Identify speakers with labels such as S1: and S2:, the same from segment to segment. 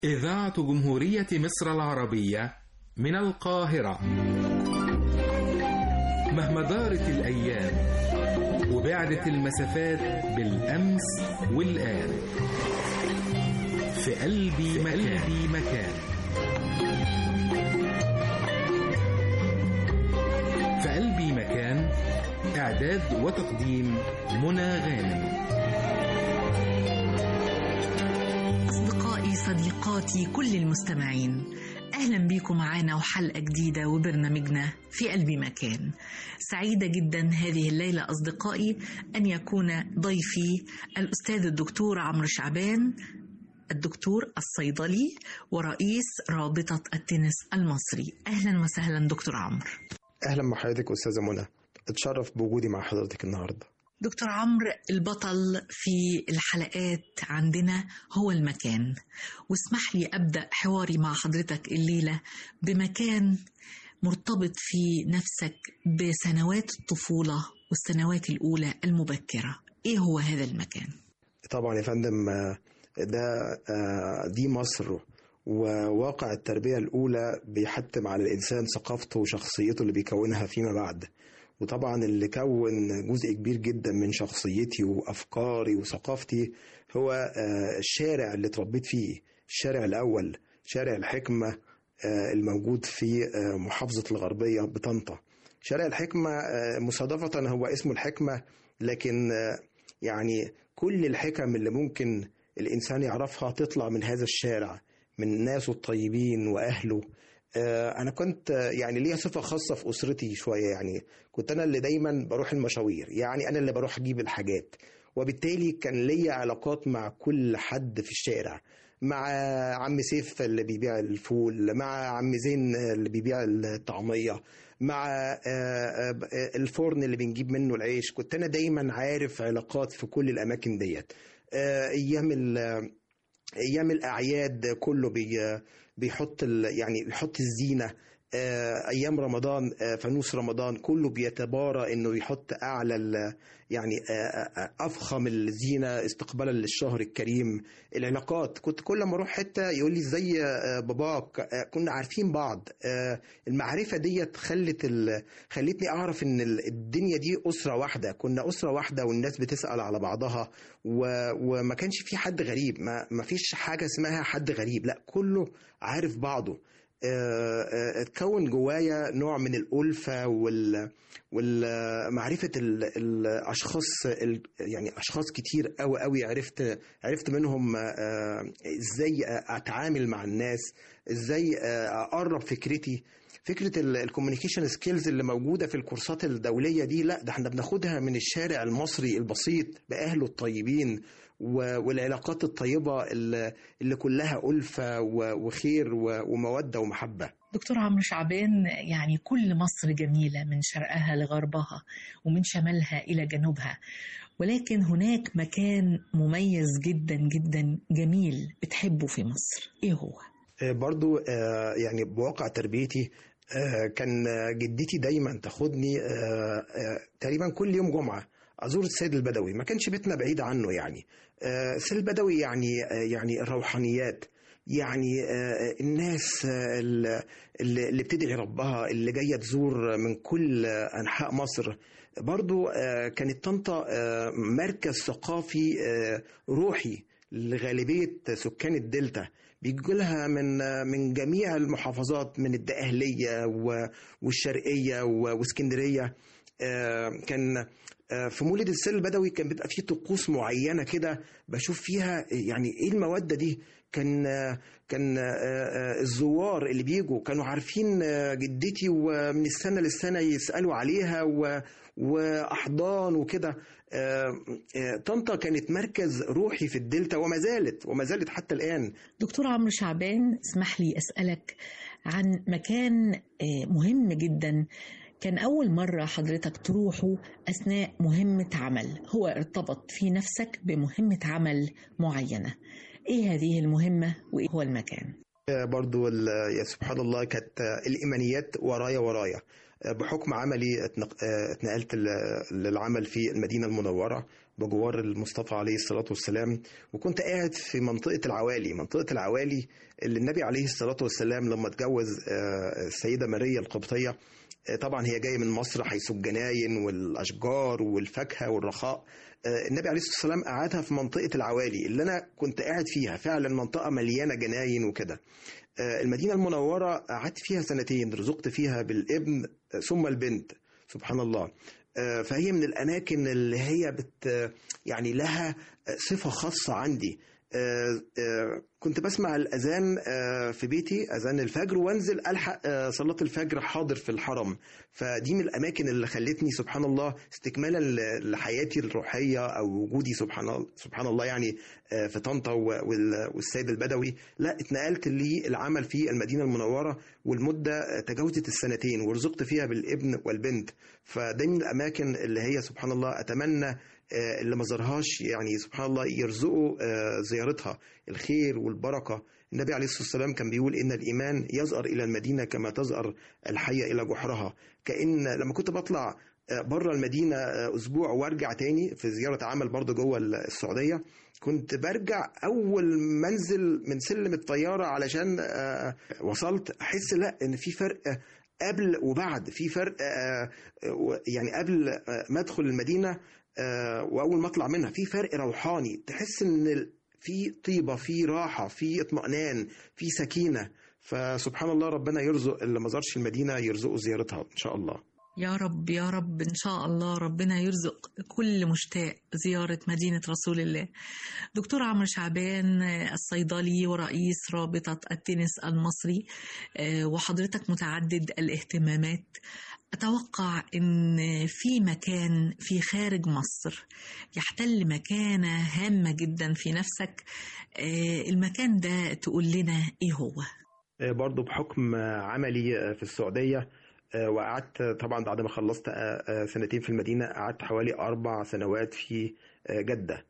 S1: إذاعة جمهورية مصر العربية من القاهرة مهما دارت الأيام وبعدت المسافات بالأمس والآن في قلبي مكان, قلبي مكان في قلبي مكان إعداد وتقديم منى غانم
S2: أصدقائي صديقاتي كل المستمعين أهلا بيكم معانا وحلقة جديدة وبرنامجنا في قلبي مكان سعيدة جدا هذه الليلة أصدقائي أن يكون ضيفي الأستاذ الدكتور عمرو شعبان الدكتور الصيدلي ورئيس رابطة التنس المصري أهلا وسهلا دكتور عمرو
S3: اهلا بحضرتك استاذه منى اتشرف بوجودي مع حضرتك النهارده
S2: دكتور عمرو البطل في الحلقات عندنا هو المكان واسمح لي أبدأ حواري مع حضرتك الليلة بمكان مرتبط في نفسك بسنوات الطفولة والسنوات الأولى المبكرة إيه هو هذا المكان؟
S3: طبعا يا فندم آه، ده آه، دي مصر وواقع التربيه الاولى بيحتم على الانسان ثقافته وشخصيته اللي بيكونها فيما بعد وطبعا اللي كون جزء كبير جدا من شخصيتي وافكاري وثقافتي هو آه، الشارع اللي اتربيت فيه الشارع الاول شارع الحكمه آه، الموجود في آه، محافظه الغربيه بطنطا شارع الحكمه آه، مصادفه هو اسمه الحكمه لكن آه، يعني كل الحكم اللي ممكن الانسان يعرفها تطلع من هذا الشارع من ناسه الطيبين واهله آه، انا كنت آه، يعني ليا صفه خاصه في اسرتي شويه يعني كنت انا اللي دايما بروح المشاوير يعني انا اللي بروح اجيب الحاجات وبالتالي كان ليا علاقات مع كل حد في الشارع مع عم سيف اللي بيبيع الفول مع عم زين اللي بيبيع الطعميه مع آه، آه، آه، الفرن اللي بنجيب منه العيش كنت انا دايما عارف علاقات في كل الاماكن ديت آه، ايام ال- ايام الاعياد كله بي بيحط ال يعني بيحط الزينه آه، ايام رمضان آه، فانوس رمضان كله بيتبارى انه يحط اعلى ال- يعني آه، آه، افخم الزينه استقبالا للشهر الكريم العلاقات كنت كل ما اروح حته يقول لي ازاي آه، باباك آه، كنا عارفين بعض آه، المعرفه ديت خلت ال... خلتني اعرف ان ال- الدنيا دي اسره واحده كنا اسره واحده والناس بتسال على بعضها و... وما كانش في حد غريب ما... ما فيش حاجه اسمها حد غريب لا كله عارف بعضه آه، آه، اتكون جوايا نوع من الألفة وال ومعرفة الأشخاص ال- يعني أشخاص كتير قوي قوي عرفت عرفت منهم آه، إزاي أتعامل مع الناس إزاي آه، أقرب فكرتي فكرة الكوميونيكيشن سكيلز اللي موجودة في الكورسات الدولية دي لا ده احنا بناخدها من الشارع المصري البسيط بأهله الطيبين و- والعلاقات الطيبة اللي اللي كلها ألفة و- وخير و- ومودة ومحبة
S2: دكتور عمرو شعبان يعني كل مصر جميلة من شرقها لغربها ومن شمالها إلى جنوبها ولكن هناك مكان مميز جدا جدا جميل بتحبه في مصر إيه هو؟
S3: آه، برضو آه، يعني بواقع تربيتي آه، كان آه، جدتي دايما تاخدني آه، آه، تقريبا كل يوم جمعة أزور السيد البدوي ما كانش بيتنا بعيد عنه يعني آه، السيد البدوي يعني آه، يعني الروحانيات يعني آه، الناس آه، اللي اللي بتدعي ربها اللي جاية تزور من كل آه، أنحاء مصر برضو آه، كانت طنطا آه، مركز ثقافي آه، روحي لغالبية سكان الدلتا بيجوا لها من من جميع المحافظات من الدقهلية و- والشرقية و- واسكندرية آه، كان آه، في مولد السر البدوي كان بيبقى فيه طقوس معينة كده بشوف فيها يعني ايه المودة دي كان آه، كان آه، آه، الزوار اللي بيجوا كانوا عارفين آه، جدتي ومن السنة للسنة يسألوا عليها و- وأحضان وكده آه، آه، طنطا كانت مركز روحي في الدلتا وما زالت وما زالت حتى الآن
S2: دكتور عمرو شعبان اسمح لي أسألك عن مكان آه، مهم جدا كان أول مرة حضرتك تروحه أثناء مهمة عمل هو ارتبط في نفسك بمهمة عمل معينة إيه هذه المهمة وإيه هو المكان
S3: برضو ال- يا سبحان الله كانت الإيمانيات ورايا ورايا بحكم عملي اتنق- اتنقلت ل- للعمل في المدينة المنورة بجوار المصطفى عليه الصلاة والسلام وكنت قاعد في منطقة العوالي منطقة العوالي اللي النبي عليه الصلاة والسلام لما اتجوز السيدة ماريا القبطية طبعا هي جاية من مصر حيث الجناين والأشجار والفاكهة والرخاء النبي عليه الصلاة والسلام قعدها في منطقة العوالي اللي أنا كنت قاعد فيها فعلا منطقة مليانة جناين وكده المدينة المنورة قعدت فيها سنتين رزقت فيها بالابن ثم البنت سبحان الله فهي من الأماكن اللي هي بت يعني لها صفة خاصة عندي كنت بسمع الأذان في بيتي أذان الفجر وانزل ألحق صلاة الفجر حاضر في الحرم فدي من الأماكن اللي خلتني سبحان الله استكمالا لحياتي الروحية أو وجودي سبحان الله سبحان الله يعني في طنطا والسيد البدوي لا اتنقلت للعمل في المدينة المنورة والمدة تجاوزت السنتين ورزقت فيها بالابن والبنت فده من الأماكن اللي هي سبحان الله أتمنى اللي ما زارهاش يعني سبحان الله يرزقوا زيارتها الخير والبركة النبي عليه الصلاة والسلام كان بيقول إن الإيمان يزأر إلى المدينة كما تزأر الحية إلى جحرها كأن لما كنت بطلع بره المدينة أسبوع وارجع تاني في زيارة عمل برضه جوه السعودية كنت برجع أول منزل من سلم الطيارة علشان وصلت أحس لا إن في فرق قبل وبعد في فرق يعني قبل ما أدخل المدينة واول ما اطلع منها في فرق روحاني تحس ان في طيبه في راحه في اطمئنان في سكينه فسبحان الله ربنا يرزق اللي ما زارش المدينه يرزقه زيارتها ان شاء الله
S2: يا رب يا رب إن شاء الله ربنا يرزق كل مشتاق زيارة مدينة رسول الله دكتور عمرو شعبان الصيدلي ورئيس رابطة التنس المصري وحضرتك متعدد الاهتمامات أتوقع أن في مكان في خارج مصر يحتل مكانة هامة جدا في نفسك المكان ده تقول لنا إيه هو؟
S3: برضو بحكم عملي في السعودية وقعدت طبعا بعد ما خلصت سنتين في المدينة قعدت حوالي أربع سنوات في جدة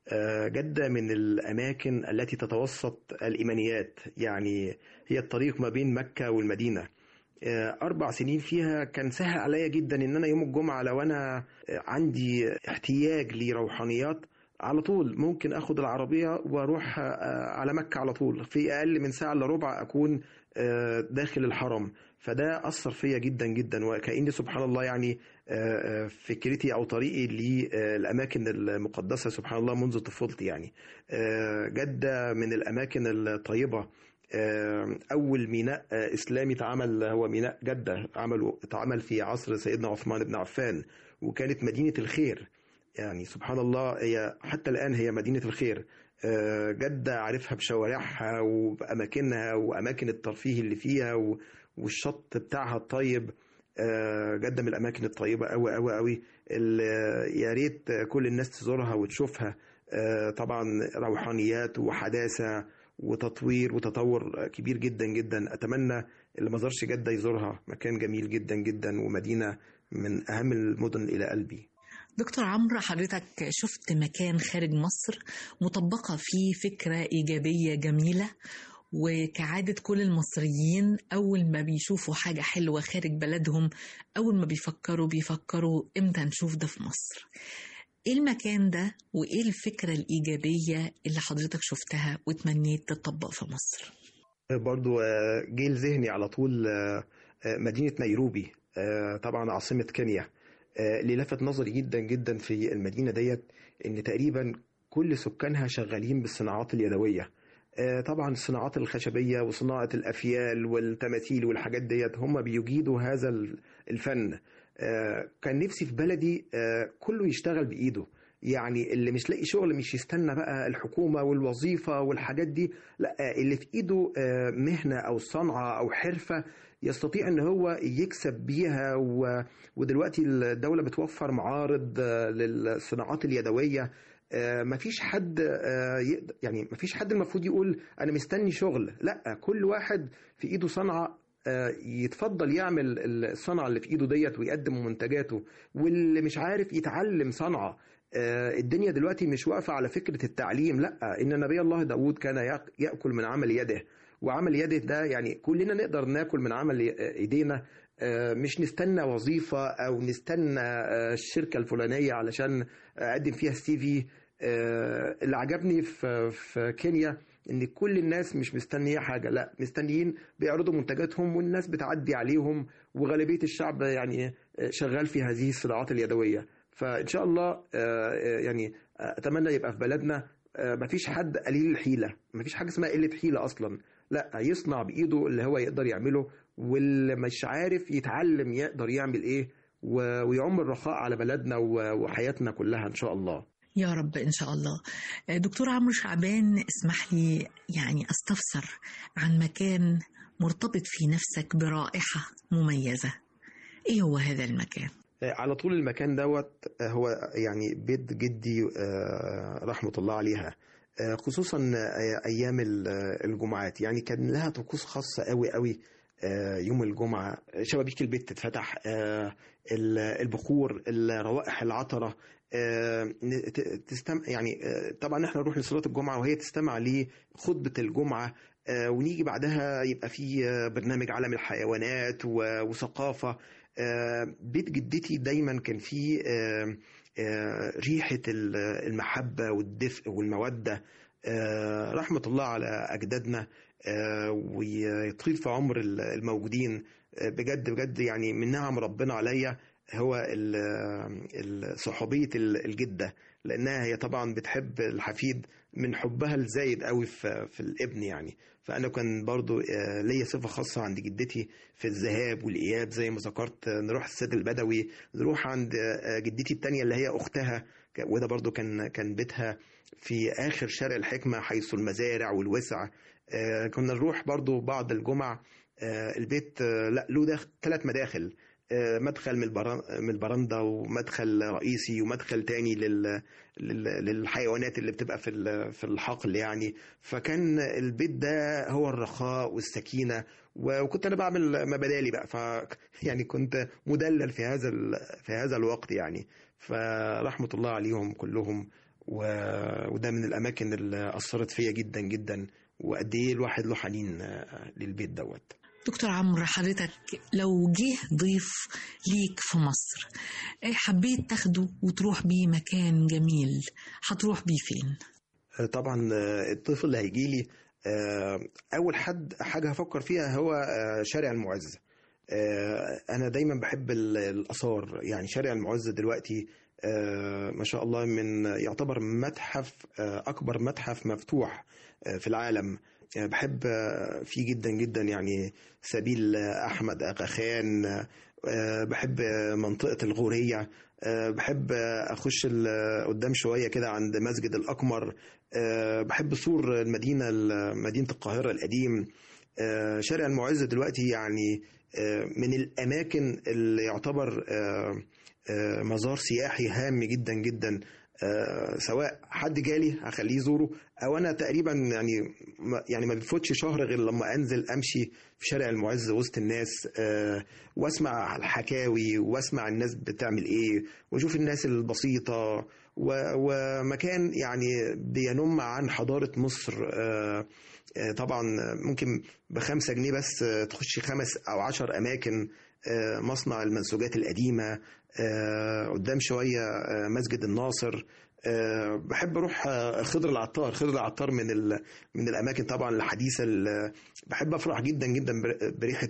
S3: جدة من الأماكن التي تتوسط الإيمانيات يعني هي الطريق ما بين مكة والمدينة أربع سنين فيها كان سهل عليا جدا إن أنا يوم الجمعة لو أنا عندي احتياج لروحانيات على طول ممكن أخد العربية وأروح على مكة على طول في أقل من ساعة إلا ربع أكون داخل الحرم فده أثر فيا جدا جدا وكأني سبحان الله يعني فكرتي أو طريقي للأماكن المقدسة سبحان الله منذ طفولتي يعني جدة من الأماكن الطيبة أول ميناء إسلامي اتعمل هو ميناء جدة عمله اتعمل في عصر سيدنا عثمان بن عفان وكانت مدينة الخير يعني سبحان الله هي حتى الآن هي مدينة الخير جدة عارفها بشوارعها وبأماكنها وأماكن الترفيه اللي فيها والشط بتاعها الطيب جدة من الأماكن الطيبة أوي أوي أوي يا ريت كل الناس تزورها وتشوفها طبعا روحانيات وحداثة وتطوير وتطور كبير جدا جدا أتمنى اللي ما زارش جدة يزورها مكان جميل جدا جدا ومدينة من أهم المدن إلى قلبي
S2: دكتور عمرو حضرتك شفت مكان خارج مصر مطبقة فيه فكرة إيجابية جميلة وكعادة كل المصريين أول ما بيشوفوا حاجة حلوة خارج بلدهم أول ما بيفكروا بيفكروا إمتى نشوف ده في مصر إيه المكان ده وإيه الفكرة الإيجابية اللي حضرتك شفتها وتمنيت تطبق في مصر
S3: برضو جه لذهني على طول مدينة نيروبي طبعا عاصمة كينيا اللي لفت نظري جدا جدا في المدينة ديت إن تقريبا كل سكانها شغالين بالصناعات اليدوية طبعا الصناعات الخشبية وصناعة الأفيال والتماثيل والحاجات ديت هم بيجيدوا هذا الفن كان نفسي في بلدي كله يشتغل بإيده يعني اللي مش لاقي شغل مش يستنى بقى الحكومة والوظيفة والحاجات دي لا اللي في إيده مهنة أو صنعة أو حرفة يستطيع ان هو يكسب بيها و... ودلوقتي الدولة بتوفر معارض للصناعات اليدوية مفيش حد يعني مفيش حد المفروض يقول انا مستني شغل لا كل واحد في ايده صنعة يتفضل يعمل الصنعة اللي في ايده ديت ويقدم منتجاته واللي مش عارف يتعلم صنعة الدنيا دلوقتي مش واقفة على فكرة التعليم لا إن نبي الله داود كان يأكل من عمل يده وعمل يده ده يعني كلنا نقدر ناكل من عمل ايدينا مش نستنى وظيفة أو نستنى الشركة الفلانية علشان أقدم فيها السي في اللي عجبني في في كينيا ان كل الناس مش مستنيه حاجه لا مستنيين بيعرضوا منتجاتهم والناس بتعدي عليهم وغالبيه الشعب يعني شغال في هذه الصناعات اليدويه فان شاء الله يعني اتمنى يبقى في بلدنا مفيش حد قليل الحيله مفيش حاجه اسمها قله حيله اصلا لا يصنع بايده اللي هو يقدر يعمله واللي مش عارف يتعلم يقدر يعمل ايه ويعم الرخاء على بلدنا وحياتنا كلها ان شاء الله
S2: يا رب إن شاء الله دكتور عمرو شعبان اسمح لي يعني أستفسر عن مكان مرتبط في نفسك برائحة مميزة إيه هو هذا المكان؟
S3: على طول المكان دوت هو يعني بيت جدي رحمة الله عليها خصوصا أيام الجمعات يعني كان لها طقوس خاصة قوي قوي يوم الجمعة شبابيك البيت تتفتح البخور الروائح العطرة تستمع يعني طبعا احنا نروح لصلاة الجمعة وهي تستمع لخطبة الجمعة ونيجي بعدها يبقى في برنامج عالم الحيوانات وثقافة بيت جدتي دايما كان فيه ريحة المحبة والدفء والمودة رحمة الله على أجدادنا ويطيل في عمر الموجودين بجد بجد يعني من نعم ربنا عليا هو صحوبية الجدة لأنها هي طبعا بتحب الحفيد من حبها الزايد قوي في, في الابن يعني فأنا كان برضو ليا صفة خاصة عند جدتي في الذهاب والإياب زي ما ذكرت نروح السد البدوي نروح عند جدتي التانية اللي هي أختها وده برضو كان كان بيتها في آخر شارع الحكمة حيث المزارع والوسع كنا نروح برضو بعض الجمع البيت لا له ثلاث مداخل مدخل من البرندة ومدخل رئيسي ومدخل تاني لل... للحيوانات اللي بتبقى في في الحقل يعني فكان البيت ده هو الرخاء والسكينة وكنت انا بعمل مبادالي بقى ف يعني كنت مدلل في هذا ال... في هذا الوقت يعني فرحمة الله عليهم كلهم و... وده من الاماكن اللي اثرت فيا جدا جدا وقد ايه الواحد له حنين للبيت دوت
S2: دكتور عمرو حضرتك لو جه ضيف ليك في مصر حبيت تاخده وتروح بيه مكان جميل هتروح بيه فين؟
S3: طبعا الضيف اللي هيجي لي اول حد حاجه هفكر فيها هو شارع المعز انا دايما بحب الاثار يعني شارع المعز دلوقتي ما شاء الله من يعتبر متحف اكبر متحف مفتوح في العالم بحب فيه جدا جدا يعني سبيل احمد اغاخان بحب منطقه الغوريه بحب اخش قدام شويه كده عند مسجد الاقمر بحب سور المدينه مدينه القاهره القديم شارع المعز دلوقتي يعني من الاماكن اللي يعتبر مزار سياحي هام جدا جدا آه سواء حد جالي هخليه يزوره او انا تقريبا يعني ما يعني ما بيفوتش شهر غير لما انزل امشي في شارع المعز وسط الناس آه واسمع الحكاوي واسمع الناس بتعمل ايه واشوف الناس البسيطه ومكان يعني بينم عن حضاره مصر آه طبعا ممكن بخمسة جنيه بس تخش خمس او عشر اماكن مصنع المنسوجات القديمه قدام شويه مسجد الناصر بحب اروح خضر العطار خضر العطار من من الاماكن طبعا الحديثه بحب افرح جدا جدا بريحه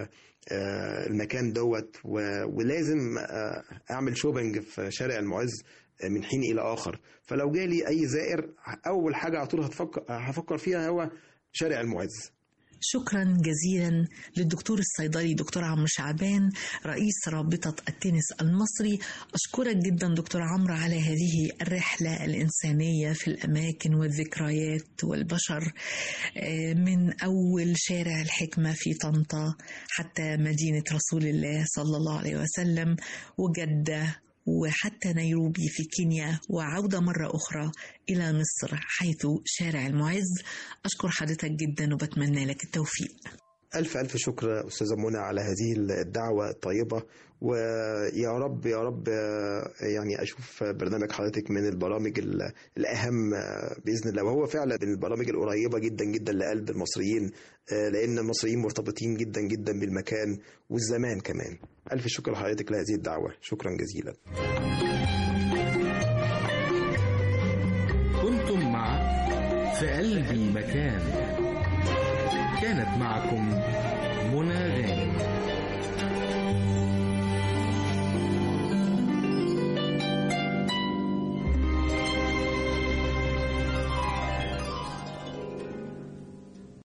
S3: المكان دوت ولازم اعمل شوبنج في شارع المعز من حين الى اخر فلو جالي اي زائر اول حاجه على طول هتفكر هفكر فيها هو شارع المعز
S2: شكرا جزيلا للدكتور الصيدلي دكتور عمرو شعبان رئيس رابطة التنس المصري أشكرك جدا دكتور عمرو على هذه الرحلة الإنسانية في الأماكن والذكريات والبشر من أول شارع الحكمة في طنطا حتى مدينة رسول الله صلى الله عليه وسلم وجدة وحتى نيروبي في كينيا وعودة مرة أخرى إلى مصر حيث شارع المعز أشكر حضرتك جدا وبتمنى لك التوفيق
S3: ألف ألف شكر أستاذة منى على هذه الدعوة الطيبة ويا رب يا رب يعني أشوف برنامج حضرتك من البرامج الأهم بإذن الله وهو فعلا من البرامج القريبة جدا جدا لقلب المصريين لأن المصريين مرتبطين جدا جدا بالمكان والزمان كمان ألف شكر لحضرتك لهذه الدعوة شكرا جزيلا
S1: كنتم مع في قلبي مكان كانت معكم منى